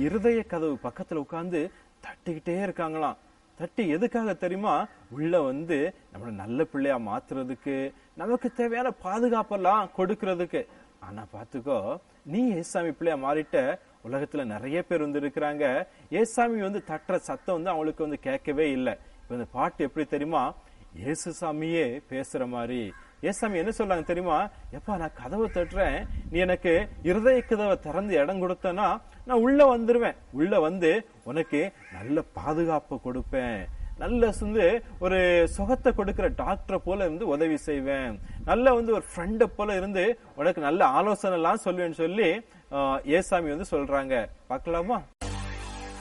இருதய கதவு பக்கத்துல உட்கார்ந்து தட்டிக்கிட்டே இருக்காங்களாம் தட்டி எதுக்காக தெரியுமா உள்ள வந்து நம்மள நல்ல பிள்ளையா மாத்துறதுக்கு நமக்கு தேவையான பாதுகாப்பெல்லாம் கொடுக்கறதுக்கு ஆனா பாத்துக்கோ நீ ஏசாமி பிள்ளையா மாறிட்ட உலகத்துல நிறைய பேர் வந்து இருக்கிறாங்க ஏசாமி வந்து தட்டுற சத்தம் வந்து அவங்களுக்கு வந்து கேட்கவே இல்லை இப்ப இந்த பாட்டு எப்படி தெரியுமா இயேசு சாமியே பேசுற மாதிரி ஏசாமி என்ன சொல்றாங்க தெரியுமா எப்பா நான் கதவை தட்டுறேன் நீ எனக்கு இருதய கதவை திறந்து இடம் கொடுத்தனா நான் உள்ள வந்துருவேன் உள்ள வந்து உனக்கு நல்ல பாதுகாப்பு கொடுப்பேன் நல்ல வந்து ஒரு சுகத்தை கொடுக்கிற டாக்டரை போல இருந்து உதவி செய்வேன் நல்ல வந்து ஒரு ஃப்ரெண்டை போல இருந்து உனக்கு நல்ல ஆலோசனை எல்லாம் சொல்லுவேன்னு சொல்லி ஆஹ், ஏசாமி வந்து சொல்றாங்க பார்க்கலாமா